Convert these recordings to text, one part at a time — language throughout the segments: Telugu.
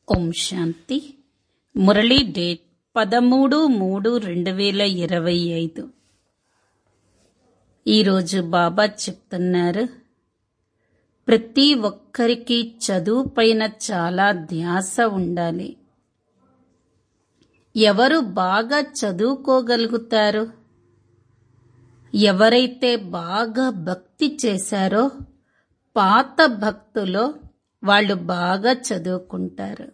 ఓం శాంతి మురళీ డేట్ పదమూడు మూడు రెండు వేల ఇరవై ఐదు ఈరోజు బాబా చెప్తున్నారు ప్రతి ఒక్కరికి చదువు పైన చాలా ధ్యాస ఉండాలి ఎవరు బాగా చదువుకోగలుగుతారు ఎవరైతే బాగా భక్తి చేశారో పాత భక్తులో వాళ్ళు బాగా చదువుకుంటారు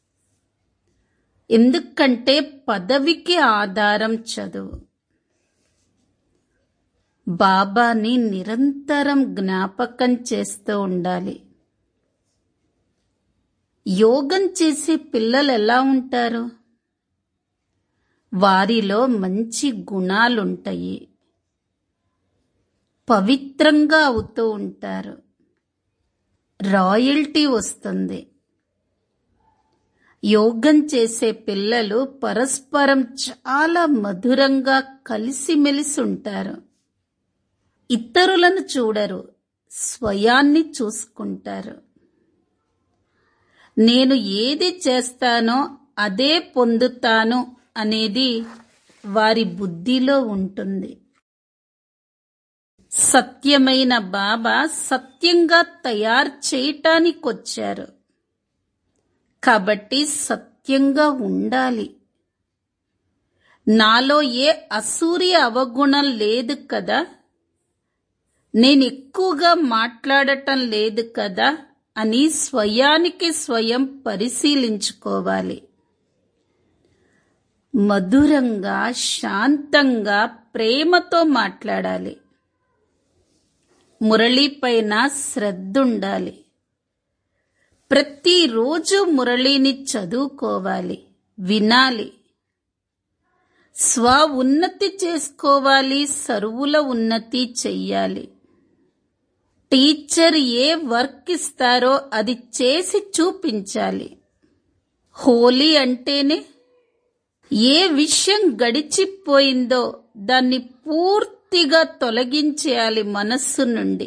ఎందుకంటే పదవికి ఆధారం చదువు బాబాని నిరంతరం జ్ఞాపకం చేస్తూ ఉండాలి యోగం చేసే పిల్లలు ఎలా ఉంటారు వారిలో మంచి గుణాలుంటాయి పవిత్రంగా అవుతూ ఉంటారు రాయల్టీ వస్తుంది యోగం చేసే పిల్లలు పరస్పరం చాలా మధురంగా కలిసిమెలిసి ఉంటారు ఇతరులను చూడరు స్వయాన్ని చూసుకుంటారు నేను ఏది చేస్తానో అదే పొందుతాను అనేది వారి బుద్ధిలో ఉంటుంది సత్యమైన బాబా సత్యంగా తయారు చేయటానికొచ్చారు కాబట్టి సత్యంగా ఉండాలి నాలో ఏ అసూర్య అవగుణం లేదు కదా నేను ఎక్కువగా మాట్లాడటం లేదు కదా అని స్వయానికి స్వయం పరిశీలించుకోవాలి మధురంగా శాంతంగా ప్రేమతో మాట్లాడాలి మురళి పైన శ్రద్ధుండాలి ప్రతిరోజు మురళిని చదువుకోవాలి వినాలి స్వ ఉన్నతి చేసుకోవాలి సరువుల ఉన్నతి చెయ్యాలి టీచర్ ఏ వర్క్ ఇస్తారో అది చేసి చూపించాలి హోలీ అంటేనే ఏ విషయం గడిచిపోయిందో దాన్ని పూర్తిగా తొలగించేయాలి మనస్సు నుండి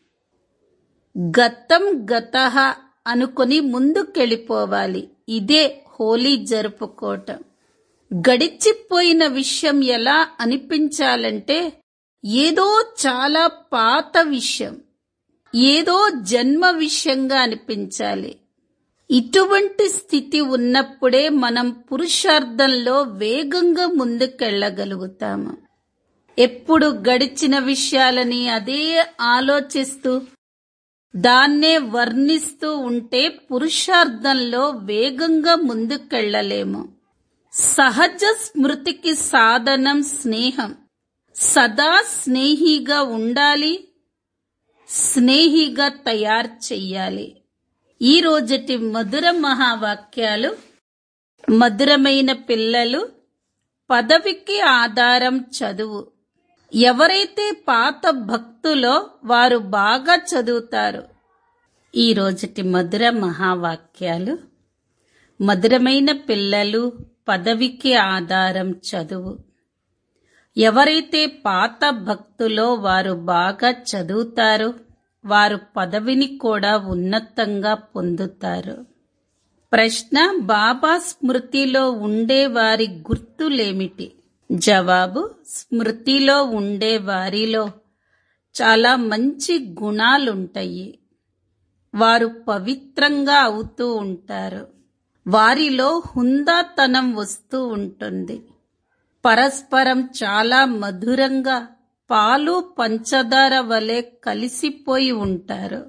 గతం గత అనుకుని ముందుకెళ్ళిపోవాలి ఇదే హోలీ జరుపుకోవటం గడిచిపోయిన విషయం ఎలా అనిపించాలంటే ఏదో చాలా పాత విషయం ఏదో జన్మ విషయంగా అనిపించాలి ఇటువంటి స్థితి ఉన్నప్పుడే మనం పురుషార్థంలో వేగంగా ముందుకెళ్ళగలుగుతాము ఎప్పుడు గడిచిన విషయాలని అదే ఆలోచిస్తూ దాన్నే వర్ణిస్తూ ఉంటే పురుషార్థంలో వేగంగా ముందుకెళ్లలేము సహజ స్మృతికి సాధనం స్నేహం సదా స్నేహిగా ఉండాలి స్నేహిగా తయారు చెయ్యాలి ఈ రోజటి మధుర మహావాక్యాలు మధురమైన పిల్లలు పదవికి ఆధారం చదువు ఎవరైతే పాత భక్తులో వారు బాగా చదువుతారు ఈ రోజుటి మధుర మహావాక్యాలు మధురమైన పిల్లలు పదవికి ఆధారం చదువు ఎవరైతే పాత భక్తులో వారు బాగా చదువుతారో వారు పదవిని కూడా ఉన్నతంగా పొందుతారు ప్రశ్న బాబా స్మృతిలో ఉండే వారి గుర్తులేమిటి జవాబు స్మృతిలో ఉండే వారిలో చాలా మంచి గుణాలుంటాయి వారు పవిత్రంగా అవుతూ ఉంటారు వారిలో హుందాతనం వస్తూ ఉంటుంది పరస్పరం చాలా మధురంగా పాలు పంచదార వలె కలిసిపోయి ఉంటారు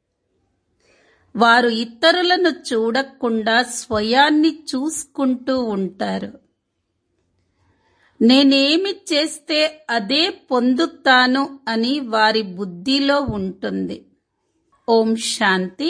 వారు ఇతరులను చూడకుండా స్వయాన్ని చూసుకుంటూ ఉంటారు నేనేమి చేస్తే అదే పొందుతాను అని వారి బుద్ధిలో ఉంటుంది ఓం శాంతి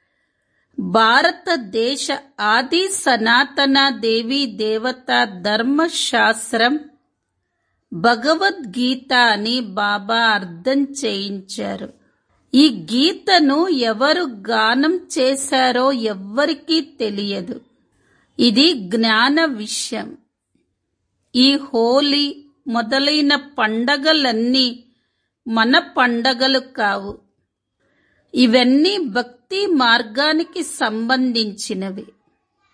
భారతదేశ ఆది సనాతన దేవి దేవత ధర్మశాస్త్రం భగవద్గీత అని బాబా అర్థం చేయించారు ఈ గీతను ఎవరు గానం చేశారో ఎవ్వరికీ తెలియదు ఇది జ్ఞాన విషయం ఈ హోలీ మొదలైన పండగలన్నీ మన పండగలు కావు ఇవన్నీ భక్తి మార్గానికి సంబంధించినవి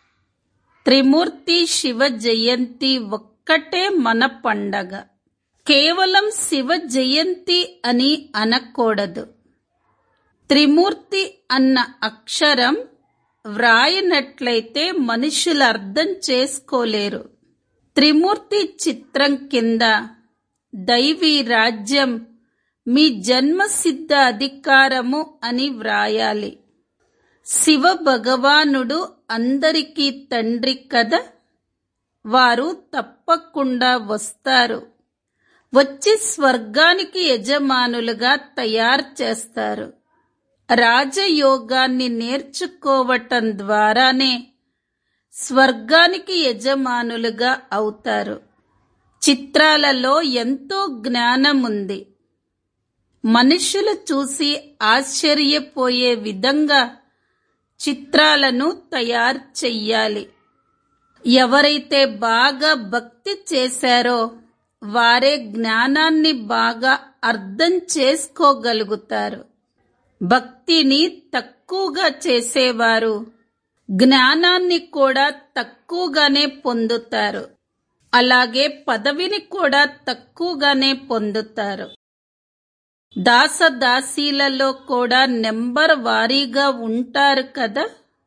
త్రిమూర్తి శివ జయంతి ఒక్కటే మన పండగ కేవలం శివ జయంతి అని అనకూడదు త్రిమూర్తి అన్న అక్షరం వ్రాయనట్లయితే మనుషులు అర్థం చేసుకోలేరు త్రిమూర్తి చిత్రం కింద దైవీ రాజ్యం మీ జన్మసిద్ధ అధికారము అని వ్రాయాలి శివ భగవానుడు అందరికీ తండ్రి కదా వారు తప్పకుండా వస్తారు వచ్చి స్వర్గానికి యజమానులుగా తయారు చేస్తారు రాజయోగాన్ని నేర్చుకోవటం ద్వారానే స్వర్గానికి యజమానులుగా అవుతారు చిత్రాలలో ఎంతో జ్ఞానం ఉంది మనుషులు చూసి ఆశ్చర్యపోయే విధంగా చిత్రాలను తయారు చెయ్యాలి ఎవరైతే బాగా భక్తి చేశారో వారే జ్ఞానాన్ని బాగా అర్థం చేసుకోగలుగుతారు భక్తిని తక్కువగా చేసేవారు జ్ఞానాన్ని కూడా తక్కువగానే పొందుతారు అలాగే పదవిని కూడా తక్కువగానే పొందుతారు దాసదాసీలలో కూడా నెంబర్ వారీగా ఉంటారు కదా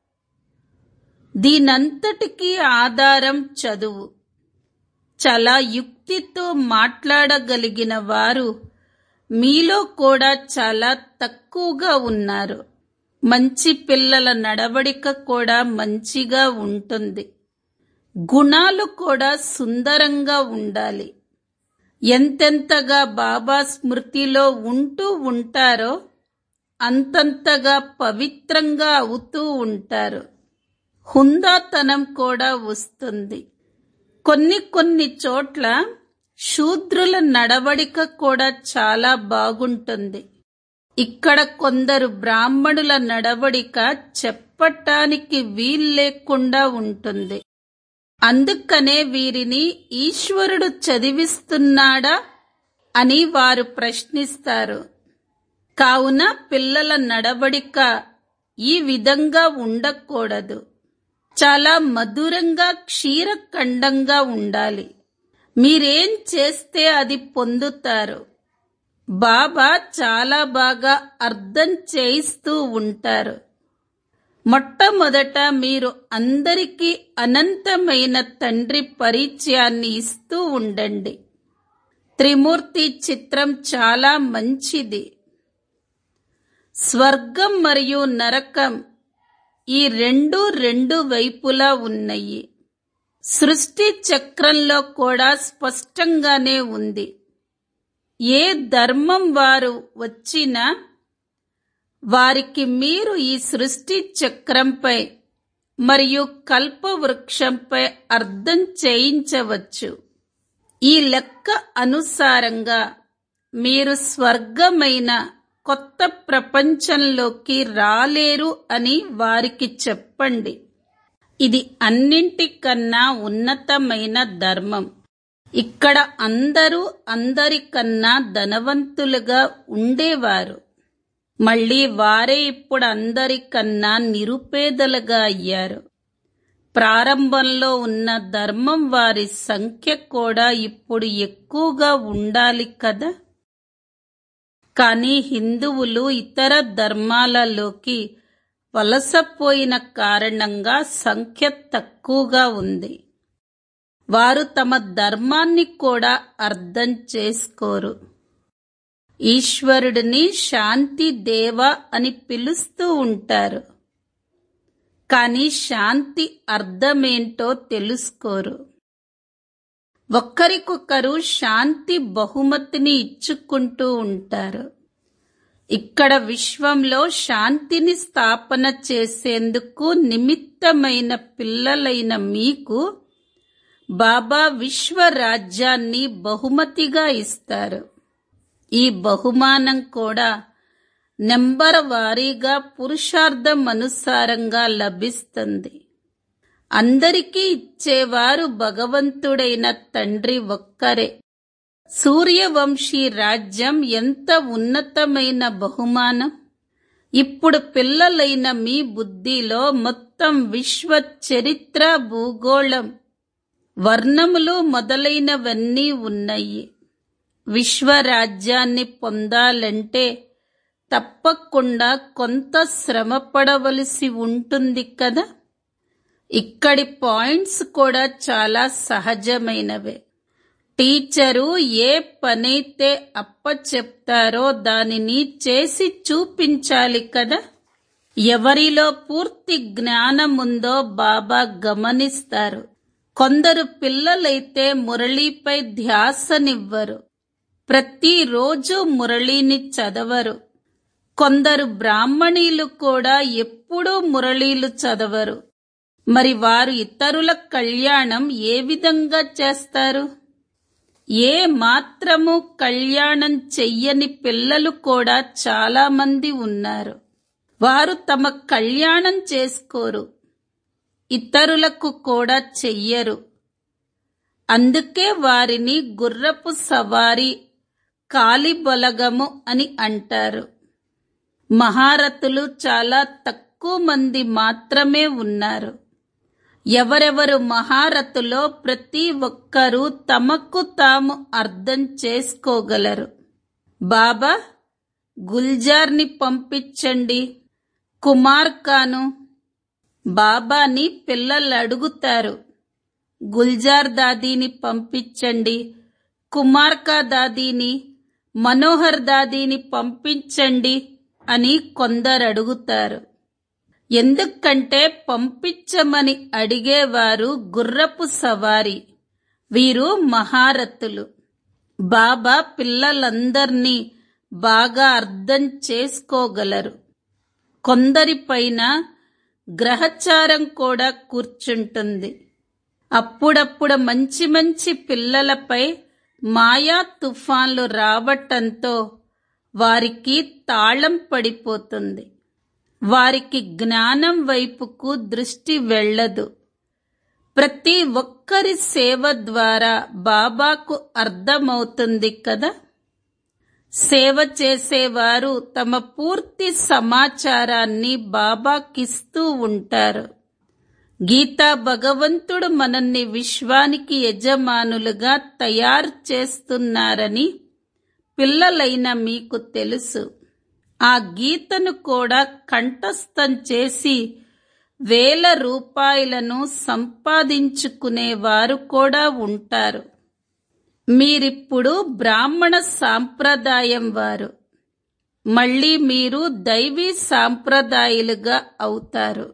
దీనంతటికీ ఆధారం చదువు చాలా యుక్తితో మాట్లాడగలిగిన వారు మీలో కూడా చాలా తక్కువగా ఉన్నారు మంచి పిల్లల నడవడిక కూడా మంచిగా ఉంటుంది గుణాలు కూడా సుందరంగా ఉండాలి ఎంతెంతగా బాబా స్మృతిలో ఉంటూ ఉంటారో అంతంతగా పవిత్రంగా అవుతూ ఉంటారు హుందాతనం కూడా వస్తుంది కొన్ని కొన్ని చోట్ల శూద్రుల నడవడిక కూడా చాలా బాగుంటుంది ఇక్కడ కొందరు బ్రాహ్మణుల నడవడిక చెప్పటానికి వీల్లేకుండా ఉంటుంది అందుకనే వీరిని ఈశ్వరుడు చదివిస్తున్నాడా అని వారు ప్రశ్నిస్తారు కావున పిల్లల నడవడిక ఈ విధంగా ఉండకూడదు చాలా మధురంగా క్షీరఖండంగా ఉండాలి మీరేం చేస్తే అది పొందుతారు బాబా చాలా బాగా అర్థం చేయిస్తూ ఉంటారు మొట్టమొదట మీరు అందరికీ అనంతమైన తండ్రి పరిచయాన్ని ఇస్తూ ఉండండి త్రిమూర్తి చిత్రం చాలా మంచిది స్వర్గం మరియు నరకం ఈ రెండు రెండు వైపులా ఉన్నాయి సృష్టి చక్రంలో కూడా స్పష్టంగానే ఉంది ఏ ధర్మం వారు వచ్చినా వారికి మీరు ఈ సృష్టి చక్రంపై మరియు కల్పవృక్షంపై అర్థం చేయించవచ్చు ఈ లెక్క అనుసారంగా మీరు స్వర్గమైన కొత్త ప్రపంచంలోకి రాలేరు అని వారికి చెప్పండి ఇది అన్నింటికన్నా ఉన్నతమైన ధర్మం ఇక్కడ అందరూ అందరికన్నా ధనవంతులుగా ఉండేవారు మళ్ళీ వారే ఇప్పుడు అందరికన్నా నిరుపేదలుగా అయ్యారు ప్రారంభంలో ఉన్న ధర్మం వారి సంఖ్య కూడా ఇప్పుడు ఎక్కువగా ఉండాలి కదా కానీ హిందువులు ఇతర ధర్మాలలోకి వలసపోయిన కారణంగా సంఖ్య తక్కువగా ఉంది వారు తమ ధర్మాన్ని కూడా అర్థం చేసుకోరు ఈశ్వరుడిని శాంతి దేవ అని పిలుస్తూ ఉంటారు కానీ శాంతి అర్థమేంటో తెలుసుకోరు ఒక్కరికొకరు శాంతి బహుమతిని ఇచ్చుకుంటూ ఉంటారు ఇక్కడ విశ్వంలో శాంతిని స్థాపన చేసేందుకు నిమిత్తమైన పిల్లలైన మీకు బాబా విశ్వ రాజ్యాన్ని బహుమతిగా ఇస్తారు ఈ బహుమానం కూడా నెంబర్ వారీగా పురుషార్థం అనుసారంగా లభిస్తుంది అందరికీ ఇచ్చేవారు భగవంతుడైన తండ్రి ఒక్కరే సూర్యవంశీ రాజ్యం ఎంత ఉన్నతమైన బహుమానం ఇప్పుడు పిల్లలైన మీ బుద్ధిలో మొత్తం విశ్వ చరిత్ర భూగోళం వర్ణములు మొదలైనవన్నీ ఉన్నాయి విశ్వరాజ్యాన్ని పొందాలంటే తప్పకుండా కొంత శ్రమ పడవలసి ఉంటుంది కదా ఇక్కడి పాయింట్స్ కూడా చాలా సహజమైనవే టీచరు ఏ పనైతే అప్పచెప్తారో దానిని చేసి చూపించాలి కదా ఎవరిలో పూర్తి జ్ఞానం ఉందో బాబా గమనిస్తారు కొందరు పిల్లలైతే మురళీపై ధ్యాసనివ్వరు ప్రతిరోజు మురళీని చదవరు కొందరు బ్రాహ్మణీలు కూడా ఎప్పుడూ మురళీలు చదవరు మరి వారు ఇతరుల కళ్యాణం ఏ విధంగా చేస్తారు ఏ మాత్రము కళ్యాణం చెయ్యని పిల్లలు కూడా చాలా మంది ఉన్నారు వారు తమ కళ్యాణం చేసుకోరు ఇతరులకు కూడా చెయ్యరు అందుకే వారిని గుర్రపు సవారి కాలిబొలగము అని అంటారు మహారథులు చాలా తక్కువ మంది మాత్రమే ఉన్నారు ఎవరెవరు మహారథులో ప్రతి ఒక్కరూ తమకు తాము అర్థం చేసుకోగలరు బాబా గుల్జార్ని పంపించండి కుమార్ కాను బాబాని పిల్లలు అడుగుతారు గుల్జార్ దాదీని పంపించండి కుమార్కా దాదీని మనోహర్ దాదీని పంపించండి అని కొందరు అడుగుతారు ఎందుకంటే పంపించమని అడిగేవారు గుర్రపు సవారి వీరు మహారథులు బాబా పిల్లలందర్నీ బాగా అర్థం చేసుకోగలరు కొందరిపైన గ్రహచారం కూడా కూర్చుంటుంది అప్పుడప్పుడు మంచి మంచి పిల్లలపై మాయా తుఫాన్లు రావటంతో వారికి తాళం పడిపోతుంది వారికి జ్ఞానం వైపుకు దృష్టి వెళ్ళదు ప్రతి ఒక్కరి సేవ ద్వారా బాబాకు అర్థమవుతుంది కదా సేవ చేసేవారు తమ పూర్తి సమాచారాన్ని బాబాకిస్తూ ఉంటారు గీతా భగవంతుడు మనల్ని విశ్వానికి యజమానులుగా తయారు చేస్తున్నారని పిల్లలైన మీకు తెలుసు ఆ గీతను కూడా కంఠస్థం చేసి వేల రూపాయలను సంపాదించుకునేవారు కూడా ఉంటారు మీరిప్పుడు బ్రాహ్మణ సాంప్రదాయం వారు మళ్ళీ మీరు దైవీ సాంప్రదాయులుగా అవుతారు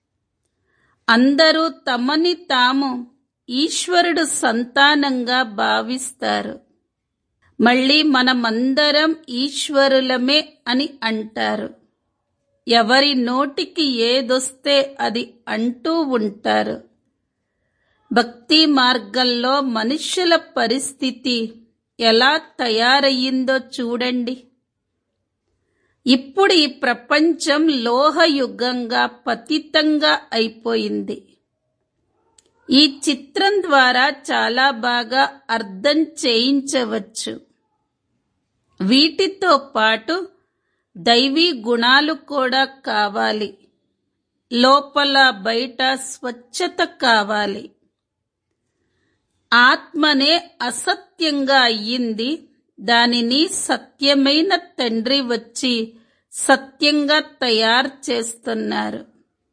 అందరూ తమని తాము ఈశ్వరుడు సంతానంగా భావిస్తారు మళ్ళీ మనమందరం ఈశ్వరులమే అని అంటారు ఎవరి నోటికి ఏదొస్తే అది అంటూ ఉంటారు భక్తి మార్గంలో మనుష్యుల పరిస్థితి ఎలా తయారయ్యిందో చూడండి ఇప్పుడు ఈ ప్రపంచం లోహయుగంగా పతితంగా అయిపోయింది ఈ చిత్రం ద్వారా చాలా బాగా అర్థం చేయించవచ్చు వీటితో పాటు దైవీ గుణాలు కూడా కావాలి లోపల బయట స్వచ్ఛత కావాలి ఆత్మనే అసత్యంగా అయ్యింది దానిని సత్యమైన తండ్రి వచ్చి సత్యంగా తయారు చేస్తున్నారు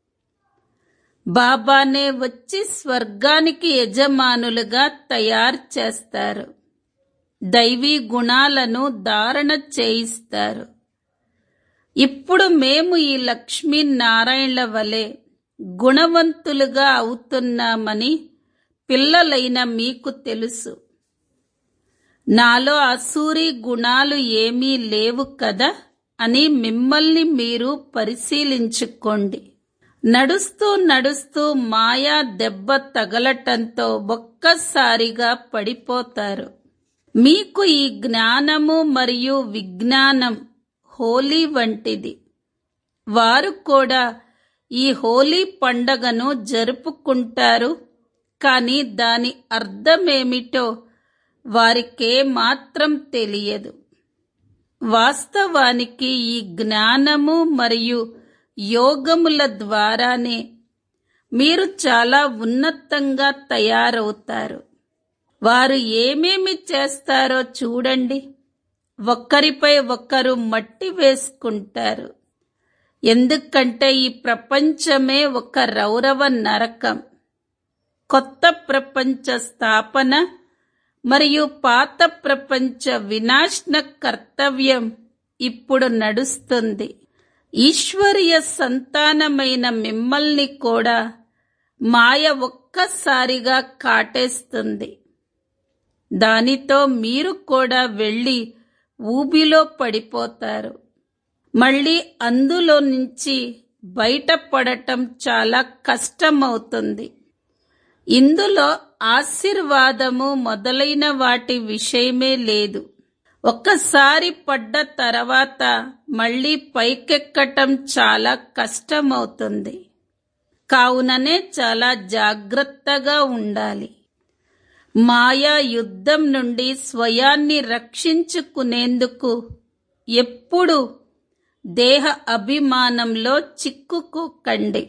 బాబానే వచ్చి స్వర్గానికి యజమానులుగా తయారు చేస్తారు దైవీ గుణాలను ధారణ చేయిస్తారు ఇప్పుడు మేము ఈ లక్ష్మీనారాయణల వలె గుణవంతులుగా అవుతున్నామని పిల్లలైన మీకు తెలుసు నాలో అసూరి గుణాలు ఏమీ లేవు కదా అని మిమ్మల్ని మీరు పరిశీలించుకోండి నడుస్తూ నడుస్తూ మాయా దెబ్బ తగలటంతో ఒక్కసారిగా పడిపోతారు మీకు ఈ జ్ఞానము మరియు విజ్ఞానం హోలీ వంటిది వారు కూడా ఈ హోలీ పండగను జరుపుకుంటారు కానీ దాని అర్థమేమిటో వారికే మాత్రం తెలియదు వాస్తవానికి ఈ జ్ఞానము మరియు యోగముల ద్వారానే మీరు చాలా ఉన్నతంగా తయారవుతారు వారు ఏమేమి చేస్తారో చూడండి ఒక్కరిపై ఒక్కరు మట్టి వేసుకుంటారు ఎందుకంటే ఈ ప్రపంచమే ఒక రౌరవ నరకం కొత్త ప్రపంచ స్థాపన మరియు పాత ప్రపంచ వినాశన కర్తవ్యం ఇప్పుడు నడుస్తుంది ఈశ్వరీయ సంతానమైన మిమ్మల్ని కూడా మాయ ఒక్కసారిగా కాటేస్తుంది దానితో మీరు కూడా వెళ్ళి ఊబిలో పడిపోతారు మళ్ళీ అందులో నుంచి బయటపడటం చాలా కష్టమవుతుంది ఇందులో ఆశీర్వాదము మొదలైన వాటి విషయమే లేదు ఒక్కసారి పడ్డ తర్వాత మళ్ళీ పైకెక్కటం చాలా కష్టమవుతుంది కావుననే చాలా జాగ్రత్తగా ఉండాలి మాయా యుద్ధం నుండి స్వయాన్ని రక్షించుకునేందుకు ఎప్పుడు దేహ అభిమానంలో చిక్కుకోకండి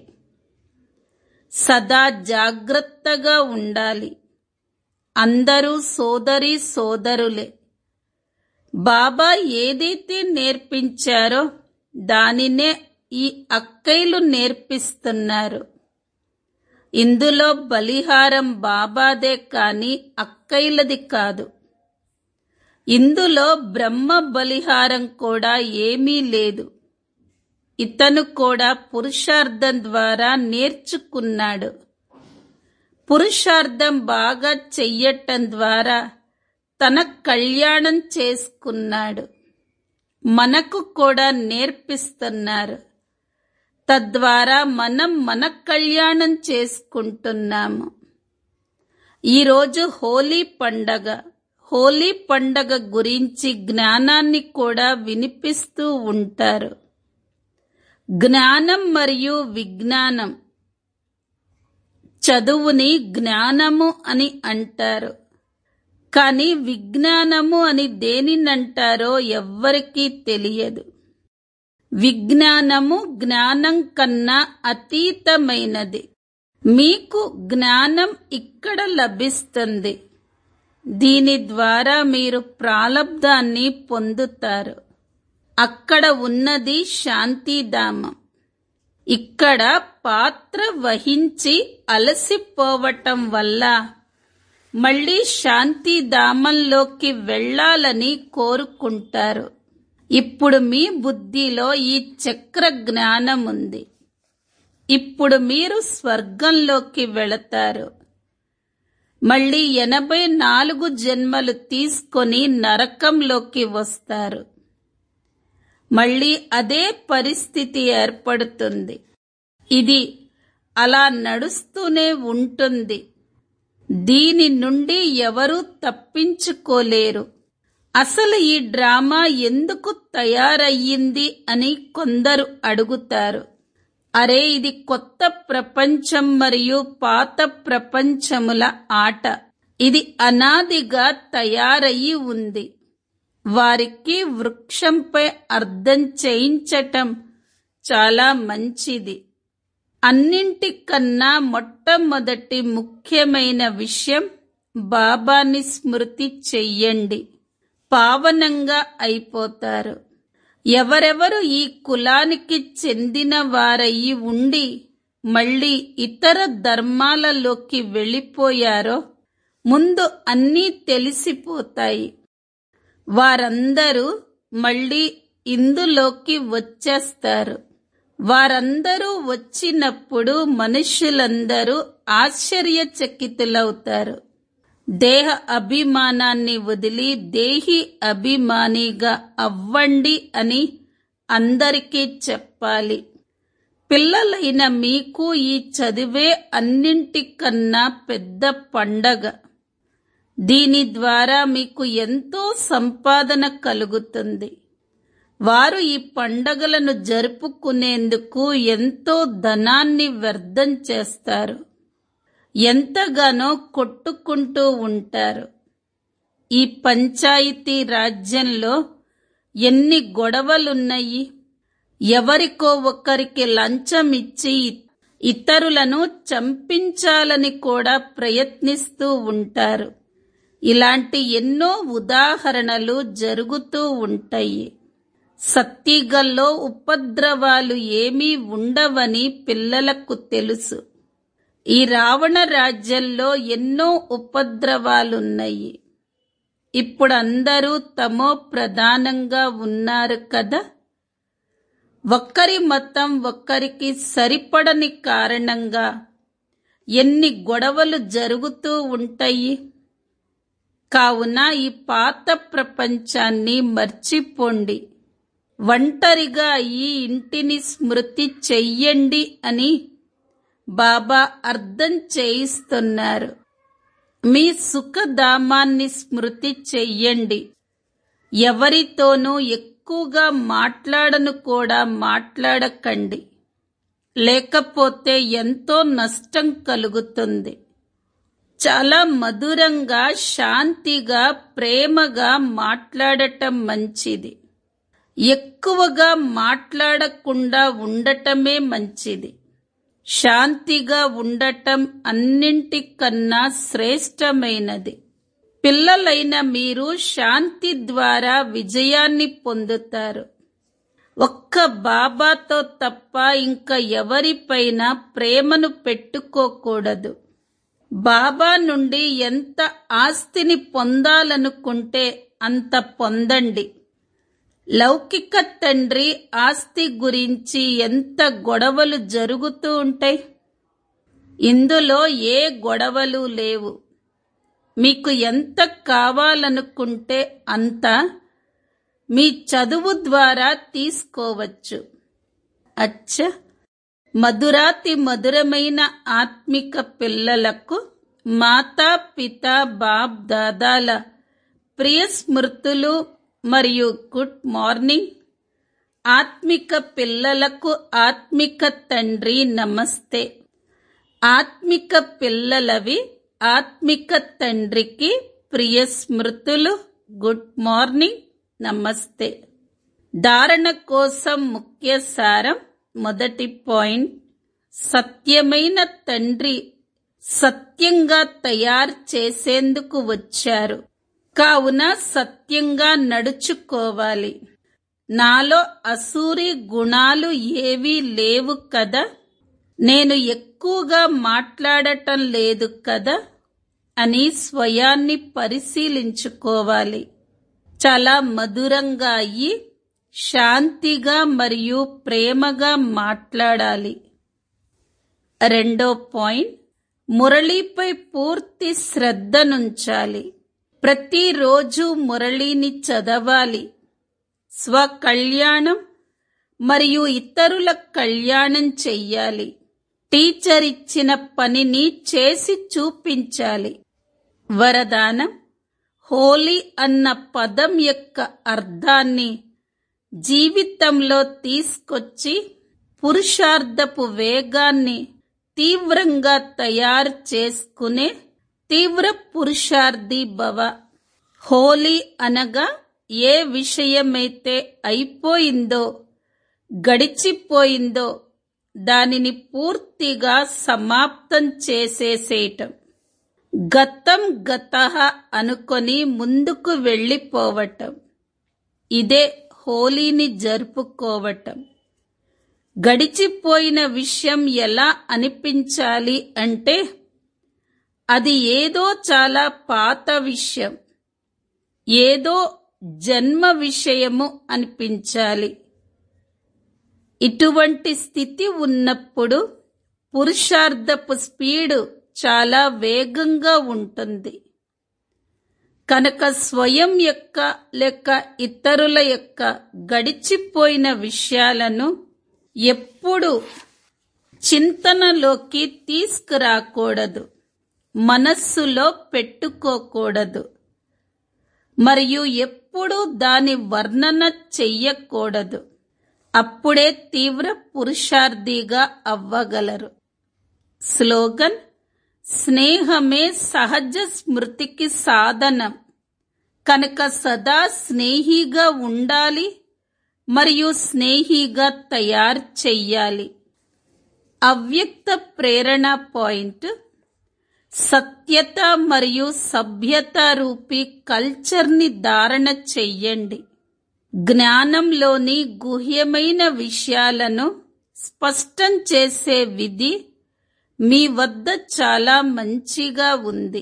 సదా జాగ్రత్తగా ఉండాలి అందరూ సోదరి సోదరులే బాబా ఏదైతే నేర్పించారో దానినే ఈ అక్కైలు నేర్పిస్తున్నారు ఇందులో బలిహారం బాబాదే కాని అక్కైలది కాదు ఇందులో బ్రహ్మ బలిహారం కూడా ఏమీ లేదు ఇతను కూడా పురుషార్థం ద్వారా నేర్చుకున్నాడు పురుషార్థం బాగా చెయ్యటం ద్వారా తన కళ్యాణం చేసుకున్నాడు మనకు కూడా నేర్పిస్తున్నారు తద్వారా మనం మన కళ్యాణం చేసుకుంటున్నాము ఈరోజు హోలీ పండగ హోలీ పండగ గురించి జ్ఞానాన్ని కూడా వినిపిస్తూ ఉంటారు జ్ఞానం మరియు విజ్ఞానం చదువుని జ్ఞానము అని అంటారు కానీ విజ్ఞానము అని దేనినంటారో ఎవ్వరికీ తెలియదు విజ్ఞానము జ్ఞానం కన్నా అతీతమైనది మీకు జ్ఞానం ఇక్కడ లభిస్తుంది దీని ద్వారా మీరు ప్రాలబ్ధాన్ని పొందుతారు అక్కడ ఉన్నది శాంతిధామం ఇక్కడ పాత్ర వహించి అలసిపోవటం వల్ల మళ్ళీ శాంతిధామంలోకి వెళ్ళాలని కోరుకుంటారు ఇప్పుడు మీ బుద్ధిలో ఈ చక్ర జ్ఞానం ఉంది ఇప్పుడు మీరు స్వర్గంలోకి వెళతారు మళ్ళీ ఎనభై నాలుగు జన్మలు తీసుకొని నరకంలోకి వస్తారు మళ్ళీ అదే పరిస్థితి ఏర్పడుతుంది ఇది అలా నడుస్తూనే ఉంటుంది దీని నుండి ఎవరూ తప్పించుకోలేరు అసలు ఈ డ్రామా ఎందుకు తయారయ్యింది అని కొందరు అడుగుతారు అరే ఇది కొత్త ప్రపంచం మరియు పాత ప్రపంచముల ఆట ఇది అనాదిగా తయారయ్యి ఉంది వారికి వృక్షంపై అర్థం చేయించటం చాలా మంచిది అన్నింటికన్నా మొట్టమొదటి ముఖ్యమైన విషయం బాబాని స్మృతి చెయ్యండి పావనంగా అయిపోతారు ఎవరెవరు ఈ కులానికి చెందిన వారయి ఉండి మళ్ళీ ఇతర ధర్మాలలోకి వెళ్ళిపోయారో ముందు అన్నీ తెలిసిపోతాయి వారందరూ మళ్ళీ ఇందులోకి వచ్చేస్తారు వారందరూ వచ్చినప్పుడు మనుషులందరూ ఆశ్చర్యచకితులవుతారు దేహ అభిమానాన్ని వదిలి దేహి అభిమానిగా అవ్వండి అని అందరికీ చెప్పాలి పిల్లలైన మీకు ఈ చదివే అన్నింటికన్నా పెద్ద పండగ దీని ద్వారా మీకు ఎంతో సంపాదన కలుగుతుంది వారు ఈ పండగలను జరుపుకునేందుకు ఎంతో ధనాన్ని వ్యర్థం చేస్తారు ఎంతగానో కొట్టుకుంటూ ఉంటారు ఈ పంచాయతీ రాజ్యంలో ఎన్ని గొడవలున్నాయి ఎవరికో ఒకరికి లంచం ఇచ్చి ఇతరులను చంపించాలని కూడా ప్రయత్నిస్తూ ఉంటారు ఇలాంటి ఎన్నో ఉదాహరణలు జరుగుతూ ఉంటాయి సత్తిగల్లో ఉపద్రవాలు ఏమీ ఉండవని పిల్లలకు తెలుసు ఈ రావణ రాజ్యంలో ఎన్నో ఉపద్రవాలున్నాయి ఇప్పుడు అందరూ తమో ప్రధానంగా ఉన్నారు కదా ఒక్కరి మతం ఒక్కరికి సరిపడని కారణంగా ఎన్ని గొడవలు జరుగుతూ ఉంటాయి కావున ఈ పాత ప్రపంచాన్ని మర్చిపోండి ఒంటరిగా ఈ ఇంటిని స్మృతి చెయ్యండి అని బాబా అర్థం చేయిస్తున్నారు మీ సుఖధామాన్ని స్మృతి చెయ్యండి ఎవరితోనూ ఎక్కువగా మాట్లాడను కూడా మాట్లాడకండి లేకపోతే ఎంతో నష్టం కలుగుతుంది చాలా మధురంగా శాంతిగా ప్రేమగా మాట్లాడటం మంచిది ఎక్కువగా మాట్లాడకుండా ఉండటమే మంచిది శాంతిగా ఉండటం అన్నింటికన్నా శ్రేష్టమైనది పిల్లలైన మీరు శాంతి ద్వారా విజయాన్ని పొందుతారు ఒక్క బాబాతో తప్ప ఇంకా ఎవరిపైన ప్రేమను పెట్టుకోకూడదు బాబా నుండి ఎంత ఆస్తిని పొందాలనుకుంటే అంత పొందండి లౌకిక తండ్రి ఆస్తి గురించి ఎంత గొడవలు జరుగుతూ ఉంటాయి ఇందులో ఏ గొడవలు లేవు మీకు ఎంత కావాలనుకుంటే అంత మీ చదువు ద్వారా తీసుకోవచ్చు అచ్చ మధురాతి మధురమైన ఆత్మిక పిల్లలకు మాతా పిత బాబ్ దాదాల ప్రియ స్మృతులు మరియు గుడ్ మార్నింగ్ ఆత్మిక పిల్లలకు ఆత్మిక తండ్రి నమస్తే ఆత్మిక పిల్లలవి ఆత్మిక తండ్రికి ప్రియ స్మృతులు గుడ్ మార్నింగ్ నమస్తే ధారణ కోసం ముఖ్య సారం మొదటి పాయింట్ సత్యమైన తండ్రి సత్యంగా తయారు చేసేందుకు వచ్చారు కావున సత్యంగా నడుచుకోవాలి నాలో అసూరి గుణాలు ఏవీ లేవు కదా నేను ఎక్కువగా మాట్లాడటం లేదు కదా అని స్వయాన్ని పరిశీలించుకోవాలి చాలా మధురంగా అయ్యి శాంతిగా మరియు ప్రేమగా మాట్లాడాలి రెండో పాయింట్ మురళీపై పూర్తి శ్రద్ధనుంచాలి ప్రతిరోజు మురళిని చదవాలి స్వకళ్యాణం మరియు ఇతరుల కళ్యాణం చెయ్యాలి టీచర్ ఇచ్చిన పనిని చేసి చూపించాలి వరదానం హోలీ అన్న పదం యొక్క అర్థాన్ని జీవితంలో తీసుకొచ్చి పురుషార్థపు వేగాన్ని తీవ్రంగా తయారు చేసుకునే తీవ్ర పురుషార్థి భవ హోలీ అనగా ఏ విషయమైతే అయిపోయిందో గడిచిపోయిందో దానిని పూర్తిగా సమాప్తం చేసేసేయటం గతం గత అనుకొని ముందుకు వెళ్ళిపోవటం ఇదే హోలీని జరుపుకోవటం గడిచిపోయిన విషయం ఎలా అనిపించాలి అంటే అది ఏదో చాలా పాత విషయం ఏదో జన్మ విషయము అనిపించాలి ఇటువంటి స్థితి ఉన్నప్పుడు పురుషార్థపు స్పీడు చాలా వేగంగా ఉంటుంది కనుక స్వయం యొక్క లేక ఇతరుల యొక్క గడిచిపోయిన విషయాలను ఎప్పుడు చింతనలోకి తీసుకురాకూడదు మనస్సులో పెట్టుకోకూడదు మరియు ఎప్పుడూ దాని వర్ణన చెయ్యకూడదు అప్పుడే తీవ్ర పురుషార్థిగా అవ్వగలరు స్లోగన్ స్నేహమే సహజ స్మృతికి సాధనం కనుక సదా స్నేహిగా ఉండాలి మరియు స్నేహిగా తయారు చెయ్యాలి అవ్యక్త ప్రేరణ పాయింట్ సత్యత మరియు సభ్యత రూపీ కల్చర్ని ధారణ చెయ్యండి జ్ఞానంలోని గుహ్యమైన విషయాలను స్పష్టం చేసే విధి మీ వద్ద చాలా మంచిగా ఉంది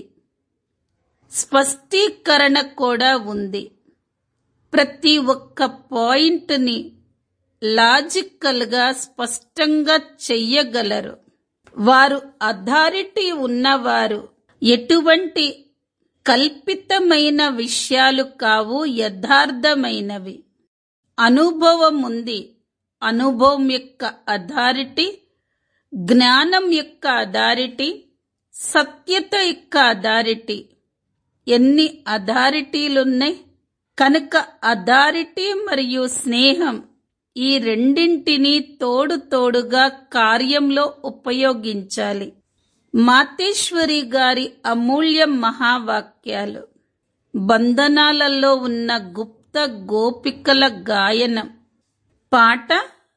స్పష్టీకరణ కూడా ఉంది ప్రతి ఒక్క పాయింట్ని లాజికల్గా స్పష్టంగా చెయ్యగలరు వారు అథారిటీ ఉన్నవారు ఎటువంటి కల్పితమైన విషయాలు కావు యథార్థమైనవి అనుభవం ఉంది అనుభవం యొక్క అథారిటీ జ్ఞానం యొక్క అథారిటీ సత్యత యొక్క అథారిటీ ఎన్ని అథారిటీలున్నాయి కనుక అథారిటీ మరియు స్నేహం ఈ రెండింటినీ తోడు తోడుగా కార్యంలో ఉపయోగించాలి మాతేశ్వరి గారి అమూల్య మహావాక్యాలు బంధనాలలో ఉన్న గుప్త గోపికల గాయనం పాట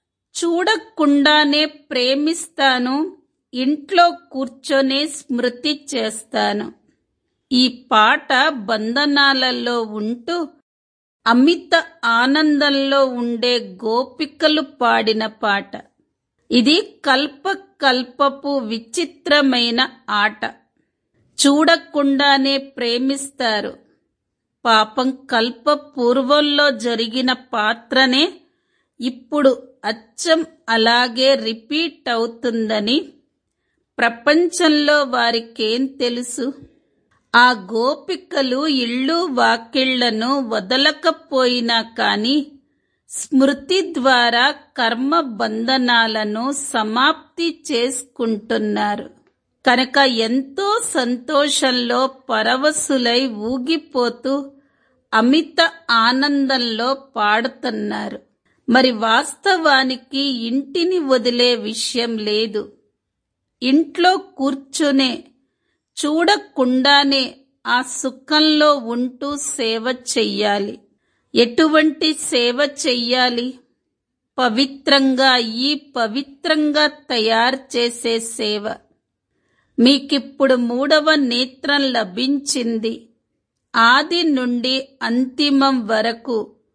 చూడకుండానే ప్రేమిస్తాను ఇంట్లో కూర్చొనే స్మృతి చేస్తాను ఈ పాట బంధనాలలో ఉంటూ అమిత ఆనందంలో ఉండే గోపికలు పాడిన పాట ఇది కల్ప కల్పపు విచిత్రమైన ఆట చూడకుండానే ప్రేమిస్తారు పాపం కల్ప పూర్వంలో జరిగిన పాత్రనే ఇప్పుడు అచ్చం అలాగే రిపీట్ అవుతుందని ప్రపంచంలో వారికేం తెలుసు ఆ గోపికలు ఇళ్ళు వాకిళ్లను వదలకపోయినా కాని స్మృతి ద్వారా కర్మ బంధనాలను సమాప్తి చేసుకుంటున్నారు కనుక ఎంతో సంతోషంలో పరవశులై ఊగిపోతూ అమిత ఆనందంలో పాడుతున్నారు మరి వాస్తవానికి ఇంటిని వదిలే విషయం లేదు ఇంట్లో కూర్చునే చూడకుండానే ఆ సుఖంలో ఉంటూ సేవ చెయ్యాలి ఎటువంటి సేవ చెయ్యాలి పవిత్రంగా ఈ పవిత్రంగా తయారు చేసే సేవ మీకిప్పుడు మూడవ నేత్రం లభించింది ఆది నుండి అంతిమం వరకు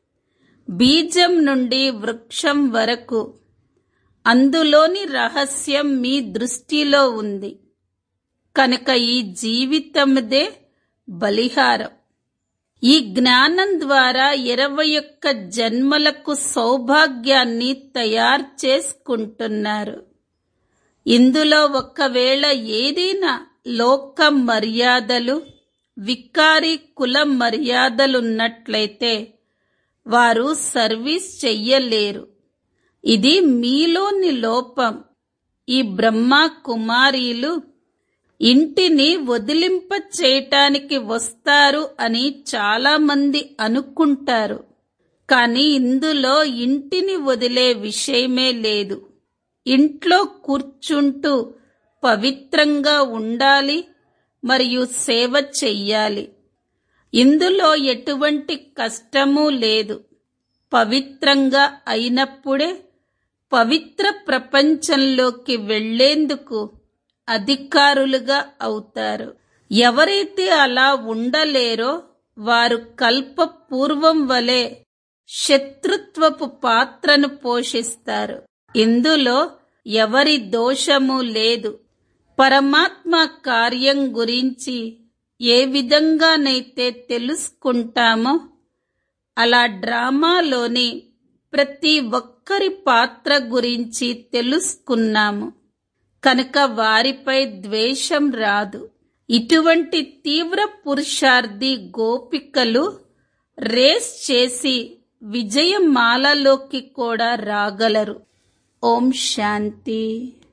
బీజం నుండి వృక్షం వరకు అందులోని రహస్యం మీ దృష్టిలో ఉంది కనుక ఈ జీవితముదే బలిహారం ఈ జ్ఞానం ద్వారా ఇరవై ఒక్క జన్మలకు సౌభాగ్యాన్ని తయారు చేసుకుంటున్నారు ఇందులో ఒకవేళ ఏదైనా లోక మర్యాదలు వికారి కుల మర్యాదలున్నట్లయితే వారు సర్వీస్ చెయ్యలేరు ఇది మీలోని లోపం ఈ బ్రహ్మ కుమారీలు ఇంటిని వదిలింప చేయటానికి వస్తారు అని చాలా మంది అనుకుంటారు కానీ ఇందులో ఇంటిని వదిలే విషయమే లేదు ఇంట్లో కూర్చుంటూ పవిత్రంగా ఉండాలి మరియు సేవ చెయ్యాలి ఇందులో ఎటువంటి కష్టమూ లేదు పవిత్రంగా అయినప్పుడే పవిత్ర ప్రపంచంలోకి వెళ్లేందుకు అధికారులుగా అవుతారు ఎవరైతే అలా ఉండలేరో వారు కల్ప పూర్వం వలె శత్రుత్వపు పాత్రను పోషిస్తారు ఇందులో ఎవరి దోషము లేదు పరమాత్మ కార్యం గురించి ఏ విధంగానైతే తెలుసుకుంటామో అలా డ్రామాలోని ప్రతి ఒక్కరి పాత్ర గురించి తెలుసుకున్నాము కనుక వారిపై ద్వేషం రాదు ఇటువంటి తీవ్ర పురుషార్థి గోపికలు రేస్ చేసి విజయమాలలోకి కూడా రాగలరు ఓం శాంతి